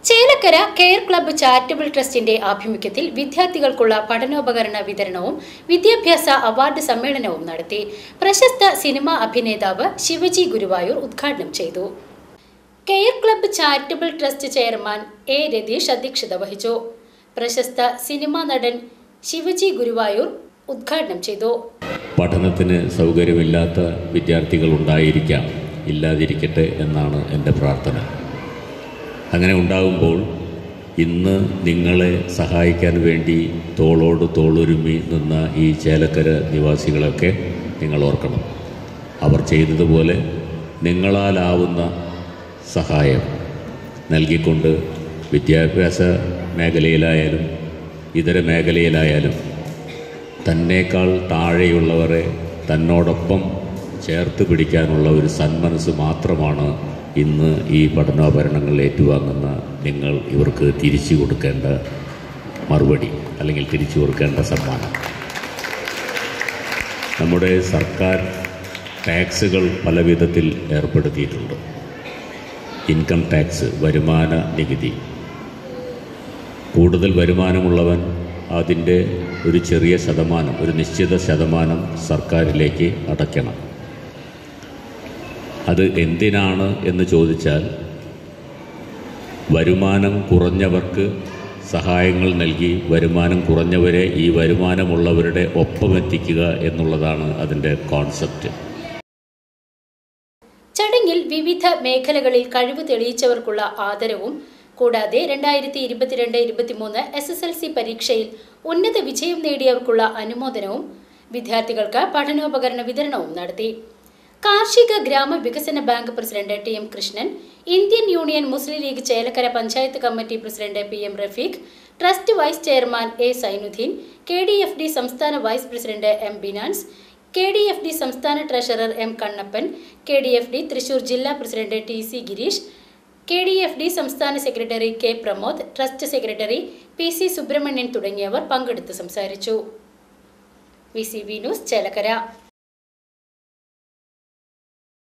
Chelakkara care club charitable ട്രസ്റ്റിന്റെ ആഭിമുഖ്യത്തിൽ വിദ്യാർത്ഥികൾക്കുള്ള പഠനോപകരണ വിതരണവും വിദ്യാഭ്യാസ അവാർഡ് സമ്മേളനവും നടത്തി പ്രശസ്ത സിനിമാ അഭിനേതാവ് ശിവജി ഗുരുവായൂർ ഉദ്ഘാടനം ചെയ്തു care club charitable trust chairman A Ratheesh അധ്യക്ഷത വഹിച്ചു പ്രശസ്ത സിനിമാ നടൻ ശിവജി ഗുരുവായൂർ ഉദ്ഘാടനം ചെയ്തു പഠനത്തിന് സൗകര്യമില്ലാത്ത വിദ്യാർത്ഥികൾ ഉണ്ടായിരിക്കാം ഇല്ലാതിരിക്കട്ടെ എന്നാണ് എൻ്റെ പ്രാർത്ഥന അങ്ങനെ ഉണ്ടാകുമ്പോൾ ഇന്ന് നിങ്ങളെ സഹായിക്കാൻ വേണ്ടി തോളോട് തോളൊരുമി നിന്ന ഈ ചേലക്കര നിവാസികളൊക്കെ നിങ്ങൾ ഓർക്കണം അവർ ചെയ്തതുപോലെ നിങ്ങളാലാവുന്ന സഹായം നൽകിക്കൊണ്ട് വിദ്യാഭ്യാസ മേഖലയിലായാലും ഇതര മേഖലയിലായാലും തന്നേക്കാൾ താഴെയുള്ളവരെ തന്നോടൊപ്പം ചേർത്ത് പിടിക്കാനുള്ള ഒരു സന്മനസ് മാത്രമാണ് ഇന്ന് ഈ പഠനോപകരണങ്ങൾ ഏറ്റുവാങ്ങുന്ന നിങ്ങൾ ഇവർക്ക് തിരിച്ചു കൊടുക്കേണ്ട മറുപടി അല്ലെങ്കിൽ തിരിച്ചു കൊടുക്കേണ്ട സമ്മാനം നമ്മുടെ സർക്കാർ ടാക്സുകൾ പല വിധത്തിൽ ഏർപ്പെടുത്തിയിട്ടുണ്ട് ഇൻകം ടാക്സ് വരുമാന നികുതി കൂടുതൽ വരുമാനമുള്ളവൻ അതിൻ്റെ ഒരു ചെറിയ ശതമാനം ഒരു നിശ്ചിത ശതമാനം സർക്കാരിലേക്ക് അടയ്ക്കണം അത് എന്തിനാണ് എന്ന് ചോദിച്ചാൽ വരുമാനം കുറഞ്ഞവർക്ക് സഹായങ്ങൾ നൽകി വരുമാനം കുറഞ്ഞവരെ ഈ വരുമാനമുള്ളവരുടെ ഒപ്പമെത്തിക്കുക എന്നുള്ളതാണ് അതിൻ്റെ കോൺസെപ്റ്റ് ചടങ്ങിൽ വിവിധ മേഖലകളിൽ കഴിവ് തെളിയിച്ചവർക്കുള്ള ആദരവും കൂടാതെ രണ്ടായിരത്തി ഇരുപത്തിരണ്ട് ഇരുപത്തിമൂന്ന് എസ് എസ് എൽ സി പരീക്ഷയിൽ ഉന്നത വിജയം നേടിയവർക്കുള്ള അനുമോദനവും വിദ്യാർത്ഥികൾക്ക് പഠനോപകരണ വിതരണവും നടത്തി കാർഷിക ഗ്രാമ വികസന bank president T M Krishnan Indian Union Muslim League Chelakkara panchayat committee president P M Rafeeq trust vice chairman A Sainuddin K D F D സംസ്ഥാന vice president M Binans K D F D സംസ്ഥാന treasurer M Kannappan K D F D Thrissur ജില്ലാ president T C Gireesh K D F D സംസ്ഥാന secretary K Pramod trust secretary P C Subrahmanyan തുടങ്ങിയവർ പങ്കെടുത്ത് സംസാരിച്ചു V C V news Chelakkara